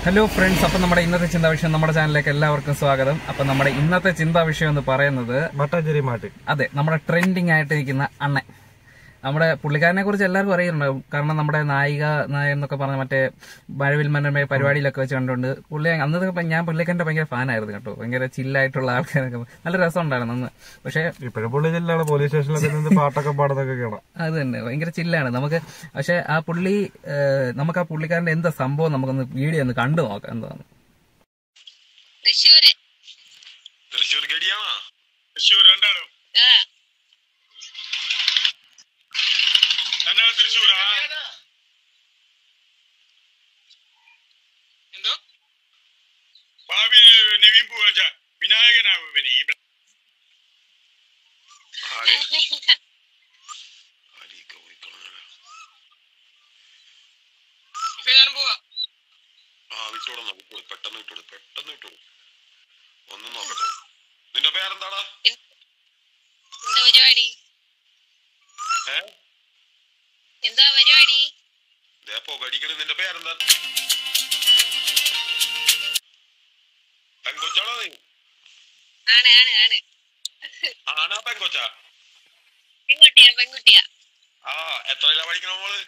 Hello friends അപ്പം നമ്മുടെ ഇന്നത്തെ ചിന്താ വിഷയം നമ്മുടെ ചാനലിലേക്ക് എല്ലാവർക്കും സ്വാഗതം അപ്പം നമ്മുടെ ഇന്നത്തെ ചിന്താ വിഷയം എന്ന് പറയുന്നത് മട്ടാഞ്ചേരി മാട്ട് അതെ നമ്മുടെ ട്രെൻഡിങ് ആയിട്ട് ഇരിക്കുന്ന അണ്ണൻ നമ്മുടെ പുള്ളിക്കാരനെ കുറിച്ച് എല്ലാവർക്കും അറിയുന്നുണ്ടാവും കാരണം നമ്മുടെ നായിക നായ എന്നൊക്കെ പറഞ്ഞ മറ്റേ മഴവിൽ മനോരമ പരിപാടിയിലൊക്കെ വെച്ച് കണ്ടുകൊണ്ട് പുള്ളി അന്നത്തെ ഞാൻ പുള്ളിക്കാരന്റെ ഭയങ്കര ഫാനായിരുന്നു കേട്ടോ ഭയങ്കര ചില്ലായിട്ടുള്ള ആൾക്കാരൊക്കെ നല്ല രസമുണ്ടായിരുന്നു അന്ന് പക്ഷേ ഇപ്പോഴും പുള്ളി ജില്ലയാണ് പോലീസ് സ്റ്റേഷനിലൊക്കെ നിന്ന് പാട്ടൊക്കെ പാടുന്നതൊക്കെ കാണാം അത് തന്നെ ഭയങ്കര ചില്ലാണ് നമുക്ക് പക്ഷെ ആ പുള്ളി ഏഹ്, നമുക്ക് ആ പുള്ളിക്കാരന്റെ എന്താ സംഭവം നമുക്കൊന്ന് വീഡിയോ ഒന്ന് കണ്ടു നോക്കാം എന്താണ് തൃശ്ശൂര് തൃശ്ശൂർ ഗഡിയാണോ തൃശ്ശൂർ രണ്ടാളും ആ രണ്ടാളും തൃശ്ശൂരാ എന്തോ ഭാവിയിൽ നവീൻ പൂവച്ച വിനായകനാവും ഇവന് ഈ ഇപ്പൊ ഞാൻ പോവാ ആ വിട്ടോളാം വിട്ടോളൂ പെട്ടെന്ന് വിട്ടോളൂ പെട്ടെന്ന് വിട്ടോളൂ ഒന്നും നോക്കട്ടെ നിന്റെ പേരെന്താടാ എന്താ പരിപാടി ഏ എന്താ പരിപാടി ദേ പുകടിക്കണ് നിന്റെ പേരെന്താ പെങ്കൊച്ചാണോ നീ ആണ് ആണ് ആണ് ആണാ പെങ്കൊച്ചാ പെൺകുട്ടിയാ പെൺകുട്ടിയാ ആ എത്രയിലാ പഠിക്കണ മോള്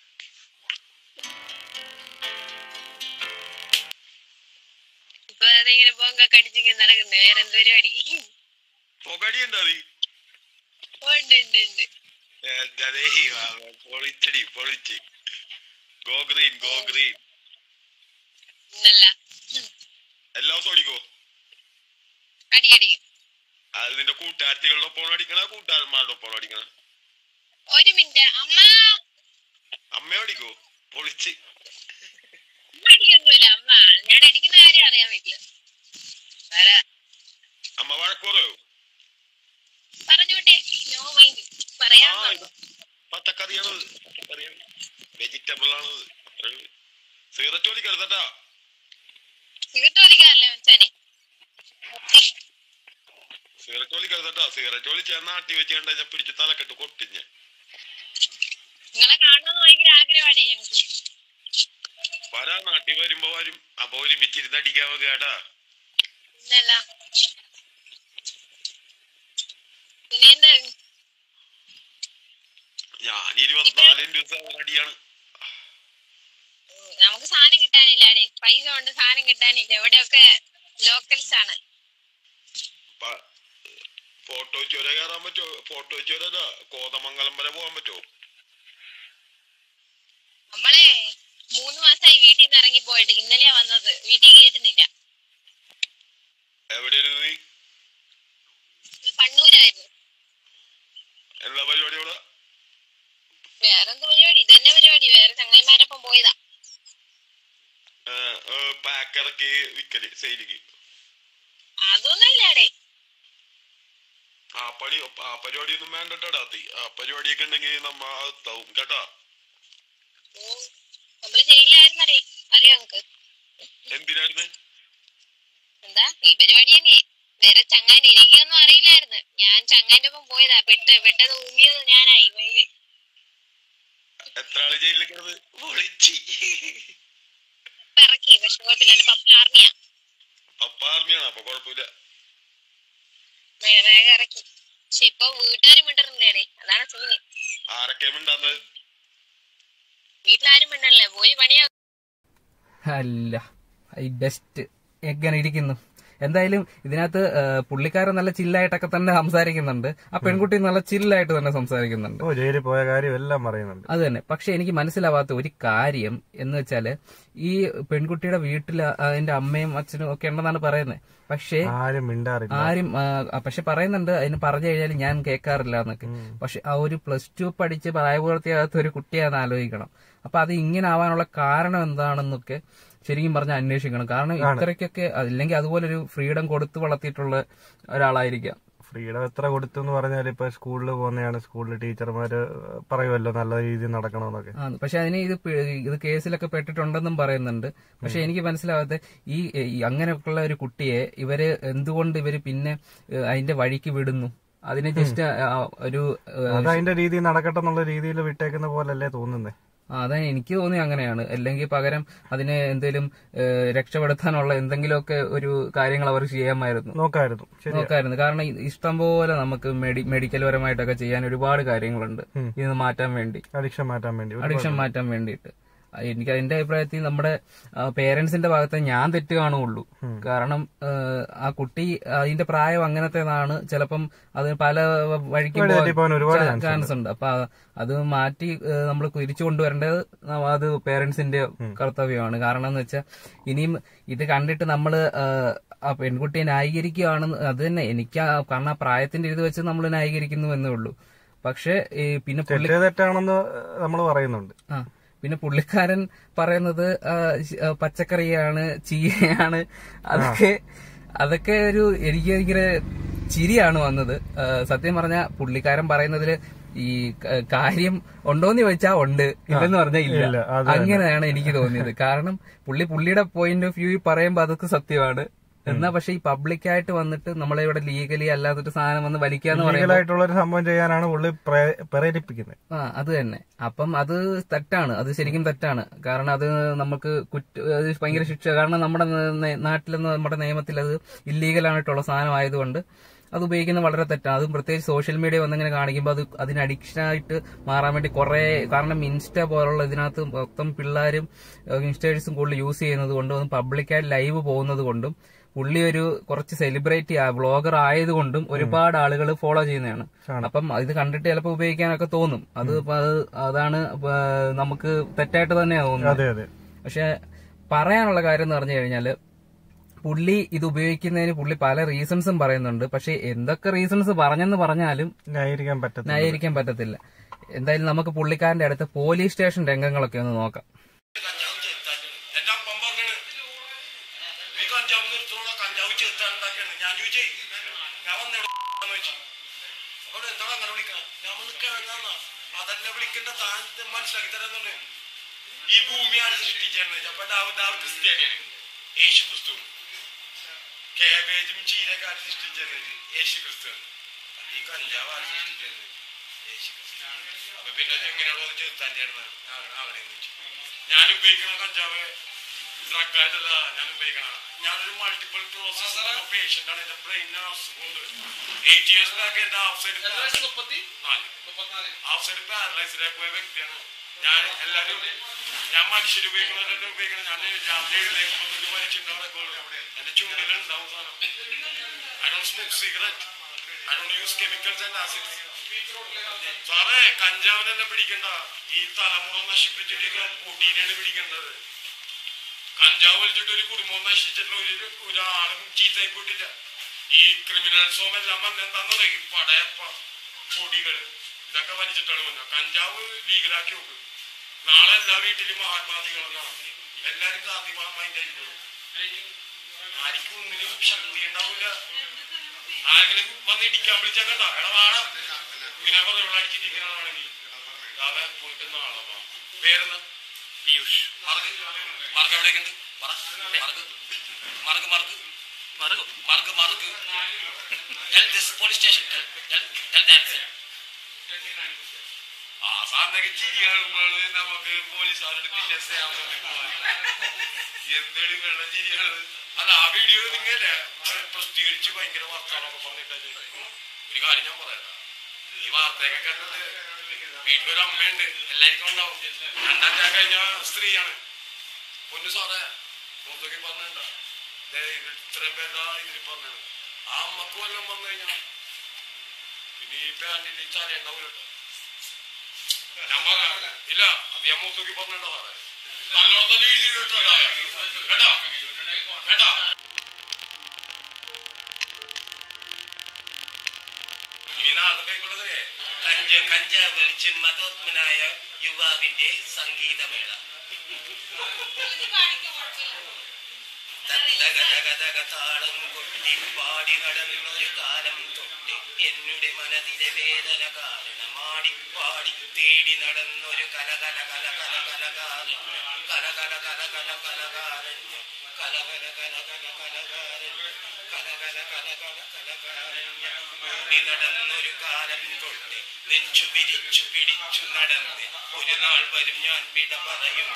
ഇപ്പൊ അതിങ്ങനെ പൊങ്കൊക്കെ അടിച്ചിങ്ങനെ നടക്കുന്നു വേറെ എന്ത് പരിപാടി പുകടി ഉണ്ടാ നീ ഉണ്ട് ഉണ്ട് ഉണ്ട് എന്റെ ദൈവമേ, പൊളിച്ചടി പൊളിച്ച് ഗോ ഗ്രീൻ ഗോ ഗ്രീൻ ഇന്നല്ല എല്ലാ ദിവസവും അടിക്കോ അടി അടിക്കും അത് നിന്റെ കൂട്ടുകാരത്തികളുടെ ഒപ്പം അടിക്കണ കൂട്ടുകാരന്മാരുടെ ഒപ്പം അടിക്കണ ഒരു മിനിറ്റ് അമ്മ അമ്മ അടിക്കോ പൊളിച്ച് അമ്മ അടിക്കൊന്നുമില്ല അമ്മ ഞാൻ അടിക്കുന്ന കാര്യം അറിയാൻ പറ്റില്ല വേറെ അമ്മ വഴക്കുറയോ പറഞ്ഞോട്ടെ നോ മൈൻഡ് പറയാൻ ആ, ഇത് പച്ചക്കറിയാണത് പച്ചക്കറിയാണ് വെജിറ്റബിൾ ആണത് അത്രേ ഉള്ളൂ. സിഗരറ്റ് വലിക്കരുതട്ടാ സിഗരറ്റ് വലിക്കാറില്ലേ മച്ചാനെ സിഗരറ്റ് വലിക്കരുതട്ടാ സിഗരറ്റ് വലിച്ചാൽ നാട്ടി വെച്ച് കണ്ടാ ഞാൻ പിടിച്ച് തലക്കെട്ട് കൊട്ടിഞ്ഞ് നിങ്ങളെ കാണണമെന്ന് ഭയങ്കര ആഗ്രഹമാണ് ഞങ്ങൾക്ക് വരാ നാട്ടി വരുമ്പോ വരും അപ്പൊ ഒരുമിച്ചിരുന്ന് അടിക്കാൻ കേട്ടാ ഇന്നല്ല പിന്നെ എന്താ ഞാൻ ഇരുപത്തിനാല് ദിവസം അടിയാണ് ഉം, നമുക്ക് സാധനം കിട്ടാനില്ല അടേ പൈസ കൊണ്ട് സാധനം കിട്ടാനില്ല ഇവിടെയൊക്കെ ലോക്കൽസ് ആണ് പ- ഫോട്ടോ ചുര കയറാൻ പറ്റോ ഫോട്ടോ ചുര കോതമംഗലം വരെ പോകാൻ പറ്റോ നമ്മളെ മൂന്ന് മാസമായി വീട്ടിൽ നിന്ന് ഇറങ്ങി പോയിട്ട് ഇന്നലെയാ വന്നത് വീട്ടിൽ കയറ്റുന്നില്ല എവിടെയായിരുന്നു നീ കണ്ണൂരായിരുന്നു എല്ലാ പരിപാടിയോടെ വേറെന്ത് പരിപാടി ഇതന്നെ പരിപാടി വേറെ ചങ്ങായിമാരൊപ്പം പോയതാ പാക്ക് ഇറക്കി വിക്കല് സെയിലിക്ക് അതൊന്നല്ല അടേ ആ പണി ആ പരിപാടി ഒന്നും വേണ്ടട്ടാ ആ പരിപാടിയൊക്കെ ഉണ്ടെങ്കിൽ നമ്മ എത്താവും കേട്ടാ നമ്മള് ജയിലിലായിരുന്നടേ അറിയോ നിങ്ങക്ക് എന്തിനായിരുന്നു എന്താ ഈ പരിപാടി തന്നെ വേറെ ചങ്ങാന്റെ എനിക്കൊന്നും അറിയില്ലായിരുന്നു ഞാൻ ചങ്ങാന്റെ ഒപ്പം പോയതാ പെട്ട് പെട്ടെന്ന് ഊമ്പിയത് ഞാനായി മയില്. എത്ര ആള് ജയിലിൽ കിടന്ന് പൊളിച്ച് ഇപ്പൊ ഇറക്കി പക്ഷെ കുഴപ്പമില്ല എന്റെ പപ്പ ആർമിയാ പപ്പ ആർമിയാണ് അപ്പൊ കുഴപ്പമില്ല വേ- വേഗം ഇറക്കി പക്ഷെ ഇപ്പൊ വീട്ടുകാരും മിണ്ടറില്ലേ അതാണ് സീന് ആരൊക്കെ മിണ്ടാത്തത് വീട്ടിലാരും മിണ്ടല്ലേ പോയി പണിയാ അല്ല ഈ ബെസ്റ്റ് എങ്ങനെ ഇരിക്കുന്നു എന്തായാലും ഇതിനകത്ത് ആ, പുള്ളിക്കാരൻ നല്ല ചില്ലായിട്ടൊക്കെ തന്നെ സംസാരിക്കുന്നുണ്ട് ആ പെൺകുട്ടി നല്ല ചില്ലായിട്ട് തന്നെ സംസാരിക്കുന്നുണ്ട് ഓ ജയിലിൽ പോയ കാര്യം എല്ലാം പറയുന്നുണ്ട് അത് തന്നെ പക്ഷെ എനിക്ക് മനസ്സിലാവാത്ത ഒരു കാര്യം എന്ന് വെച്ചാല് ഈ പെൺകുട്ടിയുടെ വീട്ടിൽ അതിന്റെ അമ്മയും അച്ഛനും ഒക്കെ ഉണ്ടെന്നാണ് പറയുന്നത് പക്ഷേ ആരും മിണ്ടാറില്ല ആരും ആ, പക്ഷെ പറയുന്നുണ്ട് അതിന് പറഞ്ഞു കഴിഞ്ഞാൽ ഞാൻ കേൾക്കാറില്ല എന്നൊക്കെ പക്ഷെ ആ ഒരു പ്ലസ് ടു പഠിച്ച് പ്രായപൂർത്തിയാകാത്ത ഒരു കുട്ടിയാന്ന് ആലോചിക്കണം അപ്പൊ അത് ഇങ്ങനെ ആവാനുള്ള കാരണം എന്താണെന്നൊക്കെ ശരിക്കും പറഞ്ഞ അന്വേഷിക്കണം കാരണം ഇത്രയ്ക്കൊക്കെ അല്ലെങ്കിൽ അതുപോലെ ഒരു ഫ്രീഡം കൊടുത്തു വളർത്തിയിട്ടുള്ള ഒരാളായിരിക്കാം ഫ്രീഡം എത്ര കൊടുത്തു എന്ന് പറഞ്ഞാൽ ഇപ്പൊ സ്കൂളിൽ പോകുന്നതാണ് സ്കൂളിൽ ടീച്ചർമാര് പറയുമല്ലോ നല്ല രീതിയിൽ നടക്കണമെന്നൊക്കെ ആ പക്ഷെ അതിന് ഇത് പെ- ഇത് കേസിലൊക്കെ പെട്ടിട്ടുണ്ടെന്നും പറയുന്നുണ്ട് പക്ഷെ എനിക്ക് മനസ്സിലാവാത്ത ഈ ഈ അങ്ങനെയൊക്കെയുള്ള ഒരു കുട്ടിയെ ഇവര് എന്തുകൊണ്ട് ഇവര് പിന്നെ ഏ, അതിന്റെ വഴിക്ക് വിടുന്നു അതിനെ ജസ്റ്റ് ഒരു ഏ, അത് അതിന്റെ രീതിയിൽ നടക്കട്ടെ എന്നുള്ള രീതിയിൽ വിട്ടേക്കുന്ന പോലല്ലേ തോന്നുന്നേ ആ, അതാ എനിക്ക് തോന്നി അങ്ങനെയാണ് അല്ലെങ്കിൽ പകരം അതിനെ എന്തെങ്കിലും ഏഹ്, രക്ഷപ്പെടുത്താനുള്ള എന്തെങ്കിലുമൊക്കെ ഒരു കാര്യങ്ങൾ അവർ ചെയ്യാമായിരുന്നു നോക്കായിരുന്നു ശരി നോക്കായിരുന്നു കാരണം ഇ- ഇഷ്ടം പോലെ നമുക്ക് മെഡി മെഡിക്കൽ പരമായിട്ടൊക്കെ ചെയ്യാൻ ഒരുപാട് കാര്യങ്ങളുണ്ട് ഉം. ഇത് മാറ്റാൻ വേണ്ടി അഡിക്ഷൻ മാറ്റാൻ വേണ്ടി ഒരു അഡിക്ഷൻ മാറ്റാൻ വേണ്ടിയിട്ട് ആ, എനിക്ക് എന്റെ അഭിപ്രായത്തിൽ നമ്മുടെ പേരൻസിന്റെ ഭാഗത്ത് ഞാൻ തെറ്റ് കാണുള്ളൂ കാരണം ആ, ആ കുട്ടി അതിന്റെ പ്രായം അങ്ങനത്തേതാണ് ചിലപ്പം അത് പല വഴിക്ക് വഴി തെറ്റിപ്പോവാൻ ഒരുപാട് chance ചാൻസ് ഉണ്ട് അപ്പൊ ആ- അത് മാറ്റി നമ്മൾ തിരിച്ചു കൊണ്ടുവരേണ്ടത് ന- അത് പേരൻസിന്റെ കർത്തവ്യമാണ് കാരണം എന്ന് വെച്ചാൽ ഇനിയും ഇത് കണ്ടിട്ട് നമ്മള് ആ, ആ പെൺകുട്ടിയെ ന്യായീകരിക്കുകയാണെന്ന് അത് തന്നെ എനിക്ക് ആ- കാരണം ആ പ്രായത്തിന്റെ ഇത് വെച്ച് നമ്മൾ ന്യായീകരിക്കുന്നു എന്നേ ഉള്ളൂ പക്ഷെ ഈ പിന്നെ പുള്ളി തെറ്റേ തെറ്റാണെന്ന് നമ്മൾ പറയുന്നുണ്ട് ആ പിന്നെ പുള്ളിക്കാരൻ പറയുന്നത് ആ, ശ- ആ, പച്ചക്കറിയാണ് ചീരയാണ് അതൊക്കെ അതൊക്കെ ഒരു എനിക്ക് ഭയങ്കര ചിരിയാണ് വന്നത് ആ, സത്യം പറഞ്ഞ പുള്ളിക്കാരൻ പറയുന്നതില് ഈ ക- കാര്യം ഉണ്ടോന്ന് ചോദിച്ചാ ഉണ്ട് ഇല്ലെന്ന് പറഞ്ഞാൽ ഇല്ല, ഇല്ല അത് തന്നെ. അങ്ങനെയാണ് എനിക്ക് തോന്നിയത് കാരണം പുള്ളി പുള്ളിയുടെ പോയിന്റ് ഓഫ് വ്യൂ പറയുമ്പോ അതൊക്കെ സത്യമാണ് എന്നാ പക്ഷെ ഈ പബ്ലിക്കായിട്ട് വന്നിട്ട് നമ്മളെ ഇവിടെ ലീഗലി അല്ലാത്തൊരു സാധനം വന്ന് വലിക്കാന്ന് പറയുമ്പോൾ ലീഗലായിട്ടുള്ള ഒരു സംഭവം ചെയ്യാനാണ് പുള്ളി പ്രേ- പ്രേരിപ്പിക്കുന്നത് ആ അത് തന്നെ അപ്പം അത് തെറ്റാണ് അത് ശരിക്കും തെറ്റാണ് കാരണം അത് നമുക്ക് കുറ്റ അത് ഭയങ്കര ശിക്ഷ കാരണം നമ്മുടെ ന- നാട്ടിലെന്ന് നമ്മുടെ നിയമത്തിൽ അത് ഇല്ലീഗൽ ആയിട്ടുള്ള സാധനം ആയതുകൊണ്ട് അത് ഉപയോഗിക്കുന്നത് വളരെ തെറ്റാണ് അതും പ്രത്യേകിച്ച് സോഷ്യൽ മീഡിയ വന്നിങ്ങനെ കാണിക്കുമ്പോൾ അത് അതിന് അഡിക്ഷൻ ആയിട്ട് മാറാൻ വേണ്ടി കുറെ കാരണം ഇൻസ്റ്റ പോലുള്ള ഇതിനകത്ത് മൊത്തം പിള്ളേരും ഇൻസ്റ്റേഴ്സും കൂടുതൽ യൂസ് ചെയ്യുന്നത് കൊണ്ടും അതും പബ്ലിക്കായിട്ട് ലൈവ് പോകുന്നത് കൊണ്ടും പുള്ളി ഒരു കുറച്ച് സെലിബ്രിറ്റി വ്ളോഗർ ആയതുകൊണ്ടും ഒരുപാട് ആളുകൾ ഫോളോ ചെയ്യുന്നതാണ് അപ്പം ഇത് കണ്ടിട്ട് ചിലപ്പോൾ ഉപയോഗിക്കാനൊക്കെ തോന്നും അത് ഇപ്പൊ അത് അതാണ് ഇപ്പൊ നമുക്ക് തെറ്റായിട്ട് തന്നെയാണ് തോന്നുന്നത് അതെ അതെ പക്ഷെ പറയാനുള്ള കാര്യം എന്ന് പറഞ്ഞു കഴിഞ്ഞാല് പുള്ളി ഇത് ഉപയോഗിക്കുന്നതിന് പുള്ളി പല റീസൺസും പറയുന്നുണ്ട് പക്ഷെ എന്തൊക്കെ റീസൺസ് പറഞ്ഞെന്ന് പറഞ്ഞാലും ന്യായീകരിക്കാൻ പറ്റത്തില്ല ന്യായീകരിക്കാൻ പറ്റത്തില്ല എന്തായാലും നമുക്ക് പുള്ളിക്കാരന്റെ അടുത്ത് പോലീസ് സ്റ്റേഷൻ രംഗങ്ങളൊക്കെ ഒന്ന് നോക്കാം എന്റെ അപ്പം പറഞ്ഞാണ് നീ കഞ്ചാവ് നിർത്തുള്ള കഞ്ചാവ് ചെറുത്താണ്ടാക്കിയാണ് ഞാൻ ചോദിച്ചേ ഞാൻ വന്നെവിടെ ചോദിച്ചു അപ്പോൾ എന്താണ് അങ്ങനെ വിളിക്കണം ഞാൻ വന്ന് കിഴങ്ങാന്നാ അതല്ല വിളിക്കേണ്ട താൻ ഇത് മനസ്സിലാക്കി തരാന്നുണ്ട് ഈ ഭൂമിയാണ് സൃഷ്ടിച്ചത് അപ്പൊ ദാവ് ക്രിസ്ത്യാനിയാണ് യേശു ക്രിസ്തു കാബേജും ചീരൊക്കെ ആര് സൃഷ്ടിച്ചത് യേശു ക്രിസ്തു ഈ കഞ്ചാവ് ആര് സൃഷ്ടിച്ചത് യേശു ക്രിസ്തു അപ്പൊ പിന്നെ എങ്ങനെയുള്ള ചെറുത്താൻ്റെ അവിടെ ചോദിച്ചു ഞാൻ ഉപയോഗിക്കണ കഞ്ചാവ് ഡ്രഗ് ആയിട്ടല്ല ഞാൻ ഉപയോഗിക്കണ ഞാനൊരു മൾട്ടിപ്പിൾ പ്രോസസ് പേഷ്യന്റ് ആണ് എന്റെ ബ്രെയിനിന് അസുഖമുണ്ട് എയ്റ്റ് ഇയേഴ്സ് ബാക്ക് എന്റെ ഹാഫ് സൈഡ് നാല് ഹാഫ് സൈഡ് പാരലൈസ്ഡ് ആയി പോയ വ്യക്തിയാണ് ഞാൻ എല്ലാരും ഞാൻ മനുഷ്യർ ഉപയോഗിക്കുന്നവരെ ഉപയോഗിക്കണം ഞാൻ രാവിലെ എഴുന്നേക്കുമ്പോൾ വലിച്ചിട്ടുണ്ടാവും എന്റെ ചുണ്ടിലുണ്ടാവും സാധനം I don't smoke cigarette I don't use chemicals and acids സാറേ കഞ്ചാവിനെന്നെ പിടിക്കണ്ട ഈ തലമുറ നശിപ്പിച്ചിട്ട് പൊടീനെയാണ് പിടിക്കേണ്ടത് കഞ്ചാവ് വലിച്ചിട്ട് ഒരു കുടുംബം നശിച്ചിട്ടുള്ള ഒരു ഒരാളും ചീത്തയായി പോയിട്ടില്ല ഈ ക്രിമിനൽസും എല്ലാം വന്നെന്താന്ന് പറയും പടയപ്പ പൊടികള് ഇതൊക്കെ വലിച്ചിട്ടാണ് വന്നത് കഞ്ചാവ് ലീഗലാക്കി നോക്കും നാളെ എല്ലാ വീട്ടിലും മഹാത്മാദികളെന്നാണ് എല്ലാരും ഗാന്ധി മൈൻഡായിരിക്കും ആർക്കും ഒന്നിനും ശക്തി ഉണ്ടാവില്ല ആരെങ്കിലും വന്ന് ഇടിക്കാൻ വിളിച്ചാൽ കണ്ട എടാ വാടാ ഇങ്ങനെ പറഞ്ഞ അടിച്ചിട്ടിരിക്കണമെങ്കിൽ അതെ പോയിട്ട് നാളെ വാ. പേരെന്താ പീയൂഷ് മാർക്ക് മാർക്ക് എവിടേക്കുണ്ട് പറ mark mark mark mark mark mark Tell this police station. Tell, tell, tell the answer. ആ സാറിനൊക്കെ ചിരി കാണുമ്പോൾ നമുക്ക് പോലീസുകാരുടെ പിന്നെ എന്താണ് വെള്ള ചിരിയാണത് അല്ല ആ വീഡിയോ നിങ്ങല്ലേ പ്രസിദ്ധീകരിച്ച് ഭയങ്കര വർത്താനൊക്കെ പറഞ്ഞിട്ട് ഒരു കാര്യം ഞാൻ പറയാം ഈ വാർത്തയൊക്കെ കണ്ടിട്ട് വീട്ടിലൊരു അമ്മയുണ്ട് എല്ലാവർക്കും ഉണ്ടാവും രണ്ടാം ഞാൻ കഴിഞ്ഞ സ്ത്രീയാണ് പൊന്നു സാറേ മൂത്തൊക്കെ പറഞ്ഞിട്ടുണ്ടോ ദേ ഇത് ഇത്രയും പേരാ ഇതിൽ പറഞ്ഞത് ആ അമ്മക്ക് വല്ലതും വന്നു കഴിഞ്ഞാൽ പിന്നെ ഈ പാൻറ്റിൽ ഈ ചാല ഉണ്ടാവില്ല ഞാൻ പറഞ്ഞ ഇല്ല അത് ഞാൻ മൂത്തൊക്കെ പറഞ്ഞിട്ടുണ്ടോ സാറേ നല്ലോണം തന്നെ എഴുതി കേട്ടോ കേട്ടോ കേട്ടോ ഇനി നാളെ കൈക്കൊള്ളത് കഞ്ച കഞ്ചാവ് വലിച്ച് മതോത്മനായ യുവാവിന്റെ സംഗീതമേള തത്തകതകതക താളം കൊട്ടി പാടി നടന്നൊരു കാലം തൊട്ട് എന്നുടെ മനതിലെ വേദന കാരണമാടി പാടി തേടി നടന്നൊരു കല കല കല കല കലകാരണ്യം കല കല കല കല കലകാരണ്യം കലകല കലകല കലകാരൻ കലകല കലകല കലകാരൻ ഓടി നടന്നൊരു കാലം തൊട്ട് നെഞ്ചു വിരിച്ചു പിടിച്ചു നടന്ന് ഒരു നാൾ വരും ഞാൻ വിട പറയും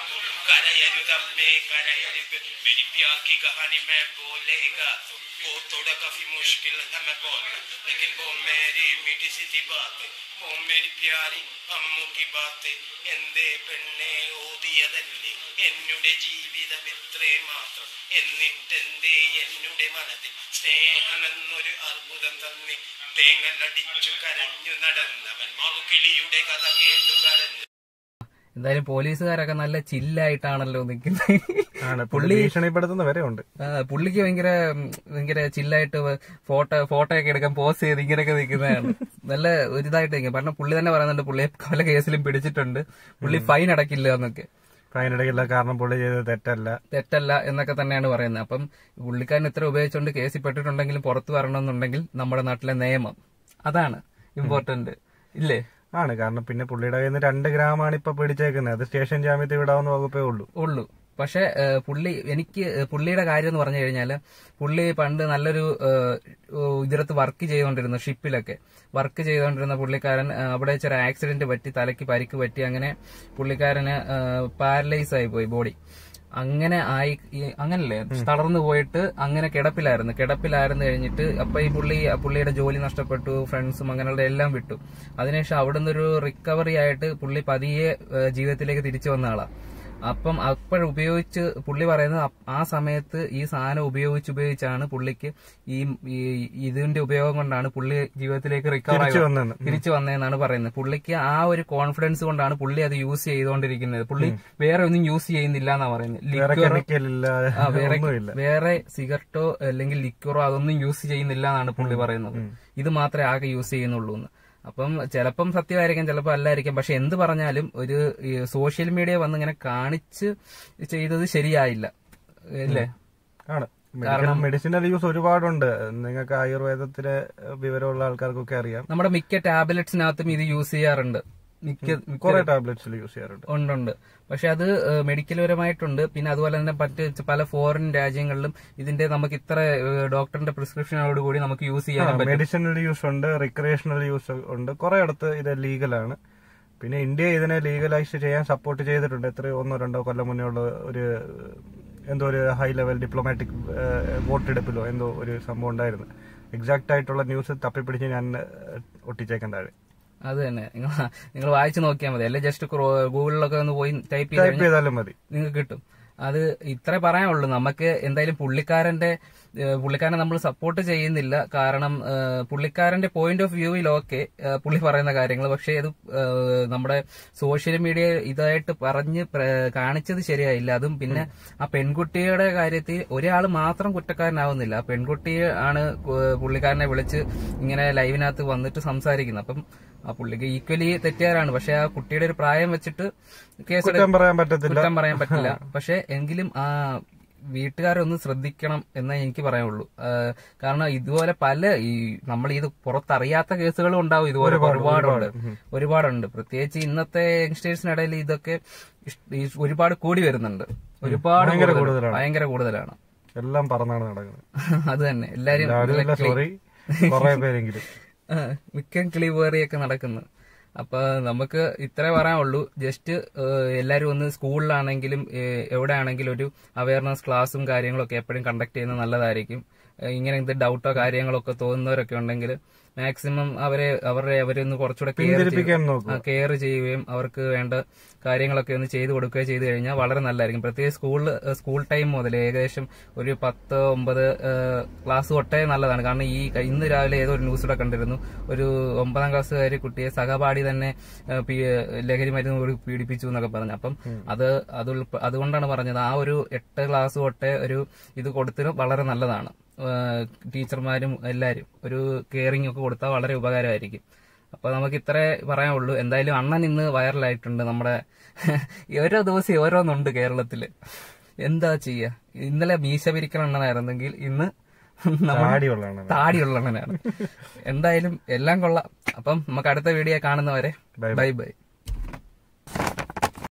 കരയരുതമ്മേ കരയരുത് मेरी प्यार की कहानी मैं बोलेगा वो थोड़ा काफी मुश्किल है मैं बोलना लेकिन वो मेरी मीठी सी थी बात वो मेरी प्यारी അമ്മു की बात എന്തേ പെണ്ണെ ഓതിയതല്ലേ എന്നുടെ ജീവിതം എത്രേ മാത്രം എന്നിട്ടെന്തേ എന്നുടെ മനത്തിൽ സ്നേഹമെന്നൊരു അർബുദം തന്നെ തേങ്ങലടിച്ചു കരഞ്ഞു നടന്നവൻ മറുകിളിയുടെ കഥ കേട്ടു കരഞ്ഞു എന്തായാലും പോലീസുകാരൊക്കെ നല്ല ചില്ലായിട്ടാണല്ലോ നിൽക്കുന്നത് ആണ് പുള്ളി ഭീഷണിപ്പെടുത്തുന്ന വരെ ഉണ്ട് ആ, പുള്ളിക്ക് ഭയങ്കര ഉം, ഭയങ്കര ചില്ലായിട്ട് ഫോട്ടോ ഫോട്ടോ ഒക്കെ എടുക്കാൻ പോസ് ചെയ്ത് ഇങ്ങനെയൊക്കെ നിൽക്കുന്നതാണ് നല്ല ഒരിതായിട്ട് നിൽക്കും കാരണം പുള്ളി തന്നെ പറയുന്നുണ്ട് പുള്ളിയെ പല കേസിലും പിടിച്ചിട്ടുണ്ട് പുള്ളി ഫൈൻ അടക്കില്ല എന്നൊക്കെ ഫൈനടക്കില്ല കാരണം പുള്ളി ചെയ്തത് തെറ്റല്ല തെറ്റല്ല എന്നൊക്കെ തന്നെയാണ് പറയുന്നത് അപ്പം പുള്ളിക്കാരൻ ഇത്ര ഉപയോഗിച്ചുകൊണ്ട് കേസിൽ പെട്ടിട്ടുണ്ടെങ്കിലും പുറത്തു വരണമെന്നുണ്ടെങ്കിൽ നമ്മുടെ നാട്ടിലെ നിയമം അതാണ് ഇമ്പോർട്ടന്റ് ഇല്ലേ ആണ് കാരണം പിന്നെ പുള്ളിയുടെ കയ്യിൽ നിന്ന് രണ്ട് ഗ്രാമാണ് ഇപ്പൊ പിടിച്ചേക്കുന്നത് അത് സ്റ്റേഷൻ ജാമ്യത്തിൽ വിടാവുന്ന വകുപ്പേ ഉള്ളൂ ഉള്ളൂ പക്ഷെ ഏഹ്, പുള്ളി എനിക്ക് ഏഹ്, പുള്ളിയുടെ കാര്യം എന്ന് പറഞ്ഞു കഴിഞ്ഞാല് പുള്ളി പണ്ട് നല്ലൊരു ഏഹ്, ഇതിനകത്ത് വർക്ക് ചെയ്തുകൊണ്ടിരുന്നു ഷിപ്പിലൊക്കെ വർക്ക് ചെയ്തുകൊണ്ടിരുന്ന പുള്ളിക്കാരൻ ഏഹ്, അവിടെ ചെറിയ ആക്സിഡന്റ് പറ്റി തലയ്ക്ക് പരിക്ക് പറ്റി അങ്ങനെ പുള്ളിക്കാരന് പാരലൈസ് ആയി പോയി ബോഡി അങ്ങനെ ആയി ഈ- അങ്ങനല്ലേ തളർന്നു പോയിട്ട് അങ്ങനെ കിടപ്പിലായിരുന്നു കിടപ്പിലായിരുന്നു കഴിഞ്ഞിട്ട് അപ്പൊ ഈ പുള്ളി പുള്ളിയുടെ ജോലി നഷ്ടപ്പെട്ടു ഫ്രണ്ട്സും അങ്ങനെയുള്ള എല്ലാം വിട്ടു അതിനുശേഷം അവിടുന്ന് ഒരു റിക്കവറി ആയിട്ട് പുള്ളി പതിയെ ഏഹ്, ജീവിതത്തിലേക്ക് തിരിച്ചു വന്ന ആളാ അപ്പം അപ്പോഴുപയോഗിച്ച് പുള്ളി പറയുന്നത് അപ്പ- ആ സമയത്ത് ഈ സാധനം ഉപയോഗിച്ച് ഉപയോഗിച്ചാണ് പുള്ളിക്ക് ഈ ഈ- ഇതിന്റെ ഉപയോഗം കൊണ്ടാണ് പുള്ളി ജീവിതത്തിലേക്ക് റിക്കവർ തിരിച്ചു വന്നെന്ന്. തിരിച്ചു വന്നതെന്നാണ് പറയുന്നത് പുള്ളിക്ക് ആ ഒരു കോൺഫിഡൻസ് കൊണ്ടാണ് പുള്ളി അത് യൂസ് ചെയ്തുകൊണ്ടിരിക്കുന്നത് പുള്ളി വേറെ ഒന്നും യൂസ് ചെയ്യുന്നില്ല എന്നാ പറയുന്നത് വേറെ ലിക്വർ കെമിക്കൽ ഇല്ല ആ, വേറെ ഒന്നുമില്ല വേറെ സിഗരറ്റോ അല്ലെങ്കിൽ ലിക്വറോ അതൊന്നും യൂസ് ചെയ്യുന്നില്ല എന്നാണ് പുള്ളി പറയുന്നത് ഇത് മാത്രമേ ആകെ യൂസ് ചെയ്യുന്നുള്ളൂ എന്ന് അപ്പം ചിലപ്പം സത്യമായിരിക്കാം ചിലപ്പോൾ അല്ലായിരിക്കാം പക്ഷെ എന്ത് പറഞ്ഞാലും ഒരു ഈ സോഷ്യൽ മീഡിയ വന്ന് ഇങ്ങനെ കാണിച്ച് ചെയ്തത് ശരിയായില്ല അല്ലേ ആണ് മെഡിക്കൽ മെഡിസിനൽ യൂസ് ഒരുപാടുണ്ട് നിങ്ങൾക്ക് ആയുർവേദത്തിലെ വിവരമുള്ള ആൾക്കാർക്കൊക്കെ അറിയാം നമ്മുടെ മിക്ക ടാബ്ലറ്റ്സിനകത്തും ഇത് യൂസ് ചെയ്യാറുണ്ട് മിക്ക മിക്ക കുറെ ടാബ്ലറ്റ്സിൽ യൂസ് ചെയ്യാറുണ്ട് ഉണ്ടുണ്ട് പക്ഷെ അത് ഏഹ്, മെഡിക്കൽ പരമായിട്ടുണ്ട് പിന്നെ അതുപോലെ തന്നെ മറ്റ് ച- പല ഫോറിൻ രാജ്യങ്ങളിലും ഇതിന്റെ നമുക്ക് ഇത്ര ഏഹ്, ഡോക്ടറിന്റെ പ്രിസ്ക്രിപ്ഷനോട് കൂടി നമുക്ക് യൂസ് ചെയ്യാൻ പറ്റും മെഡിസിനൽ യൂസ് ഉണ്ട് റിക്രിയേഷണൽ യൂസ് ഉണ്ട് കുറെ അടുത്ത് ഇത് ലീഗലാണ് പിന്നെ ഇന്ത്യ ഇതിനെ ലീഗലൈസ് ചെയ്യാൻ സപ്പോർട്ട് ചെയ്തിട്ടുണ്ട് എത്രയോ ഒന്നോ രണ്ടോ കൊല്ലം മുന്നേ ഉള്ള ഒരു എന്തോ ഒരു ഹൈ ലെവൽ ഡിപ്ലോമാറ്റിക് വോട്ടെടുപ്പിലോ എന്തോ ഒരു സംഭവം ഉണ്ടായിരുന്നു എക്സാക്ട് ആയിട്ടുള്ള ന്യൂസ് തപ്പിപ്പിടിച്ച് ഞാൻ ഏഹ്, ഒട്ടിച്ചേക്കാൻ താഴെ അത് തന്നെ നിങ്ങൾ നിങ്ങൾ വായിച്ചു നോക്കിയാൽ മതി അല്ലെ ജസ്റ്റ് ഗൂഗിളിലൊക്കെ ഒന്ന് പോയി ടൈപ്പ് ചെയ്ത് ടൈപ്പ് ചെയ്താലും മതി നിങ്ങൾക്ക് കിട്ടും അത് ഇത്രേ പറയാനുള്ളൂ നമുക്ക് എന്തായാലും പുള്ളിക്കാരന്റെ ഏഹ്, പുള്ളിക്കാരനെ നമ്മൾ സപ്പോർട്ട് ചെയ്യുന്നില്ല കാരണം ഏഹ്, പുള്ളിക്കാരന്റെ പോയിന്റ് ഓഫ് വ്യൂവിൽ ഓക്കെ പുള്ളി പറയുന്ന കാര്യങ്ങൾ പക്ഷേ ഇത് ഏഹ്, നമ്മുടെ സോഷ്യൽ മീഡിയ ഇതായിട്ട് പറഞ്ഞ് പ്ര- കാണിച്ചത് ശരിയായില്ല അതും പിന്നെ ആ പെൺകുട്ടിയുടെ കാര്യത്തിൽ ഒരാൾ മാത്രം കുറ്റക്കാരനാവുന്നില്ല ആ പെൺകുട്ടി ആണ് കു- പുള്ളിക്കാരനെ വിളിച്ച് ഇങ്ങനെ ലൈവിനകത്ത് വന്നിട്ട് സംസാരിക്കുന്നത് അപ്പം ആ പുള്ളിക്ക് ഈക്വലി തെറ്റുകാരാണ് പക്ഷെ ആ കുട്ടിയുടെ ഒരു പ്രായം വെച്ചിട്ട് കേസ് കുറ്റം പറയാൻ പറ്റത്തില്ല കുറ്റം പറയാൻ പറ്റില്ല പക്ഷെ എങ്കിലും ആ വീട്ടുകാരൊന്ന് ശ്രദ്ധിക്കണം എന്നേ എനിക്ക് പറയാനുള്ളൂ ആ, കാരണം ഇതുപോലെ പല ഈ നമ്മൾ ഇത് പുറത്തറിയാത്ത കേസുകളും ഉണ്ടാവും ഇതുപോലെ ഒരുപാടുണ്ട് ഒരുപാടുണ്ട് പ്രത്യേകിച്ച് ഇന്നത്തെ യങ്സ്റ്റേഴ്സിനിടയിൽ ഇതൊക്കെ ഇഷ്- ഈ ഒരുപാട് കൂടി വരുന്നുണ്ട് ഒരുപാട് ഭയങ്കര കൂടുതൽ- കൂടുതലാണ്. ഭയങ്കര കൂടുതലാണ് എല്ലാം പറഞ്ഞാണ് നടക്കുന്നത് അത് തന്നെ എല്ലാരും എല്ലാവരും സോറി കുറെ പേരെങ്കിലും ആ, മിക്ക കിളിവേറിയൊക്കെ നടക്കുന്നു അപ്പൊ നമുക്ക് ഇത്രേ പറയാനുള്ളൂ ജസ്റ്റ് എല്ലാരും ഒന്ന് സ്കൂളിലാണെങ്കിലും ഏഹ്, എവിടെ ആണെങ്കിലും ഒരു അവയർനെസ് ക്ലാസ്സും കാര്യങ്ങളൊക്കെ എപ്പോഴും കണ്ടക്ട് ചെയ്യുന്നത് നല്ലതായിരിക്കും ഏഹ്, ഇങ്ങനെ എന്ത് ഡൗട്ടോ കാര്യങ്ങളൊക്കെ തോന്നുന്നവരൊക്കെ ഉണ്ടെങ്കിൽ മാക്സിമം അവരെ അവരെ അവരെ ഒന്ന് കുറച്ചുകൂടെ കെയർ പിന്തിരിപ്പിക്കാൻ നോക്കുക കെയർ ചെയ്യുകയും അവർക്ക് വേണ്ട കാര്യങ്ങളൊക്കെ ഒന്ന് ചെയ്തു കൊടുക്കുകയോ ചെയ്തു കഴിഞ്ഞാൽ വളരെ നല്ലതായിരിക്കും പ്രത്യേകിച്ച് സ്കൂൾ സ്കൂൾ ടൈം മുതൽ ഏകദേശം ഒരു പത്ത് ഒമ്പത് ഏഹ്, ക്ലാസ് തൊട്ടേ നല്ലതാണ് കാരണം ഈ ക- ഇന്ന് രാവിലെ ഏതോ ഒരു ന്യൂസ് കൂടെ കണ്ടിരുന്നു ഒരു ഒമ്പതാം ക്ലാസ്സുകാരി കുട്ടിയെ സഹപാഠി തന്നെ ഏഹ്, പി- ലഹരി മരുന്ന് കൂടി പീഡിപ്പിച്ചു എന്നൊക്കെ പറഞ്ഞു അപ്പം അത് അത് ഉൾപ്പ- അതുകൊണ്ടാണ് പറഞ്ഞത് ആ ഒരു എട്ട് ക്ലാസ് തൊട്ടേ ഒരു ഇത് കൊടുത്തിന് വളരെ നല്ലതാണ് ഏഹ്, ടീച്ചർമാരും എല്ലാവരും ഒരു കെയറിംഗ് ഒക്കെ കൊടുത്താൽ വളരെ ഉപകാരമായിരിക്കും അപ്പൊ നമുക്ക് ഇത്രേ പറയാനുള്ളൂ എന്തായാലും അണ്ണൻ ഇന്ന് വൈറലായിട്ടുണ്ട് നമ്മുടെ ഓരോ ദിവസം ഓരോന്നുണ്ട് കേരളത്തില് എന്താ ചെയ്യാ ഇന്നലെ മീശ പിരിക്കൽ അണ്ണനായിരുന്നെങ്കിൽ ഇന്ന് നമ്മൾ താടിയുള്ളതാണ് താടിയുള്ള അണ്ണനാണ് എന്തായാലും എല്ലാം കൊള്ളാം അപ്പം നമുക്ക് അടുത്ത വീഡിയോ കാണുന്നവരെ Bye bye. Bye bye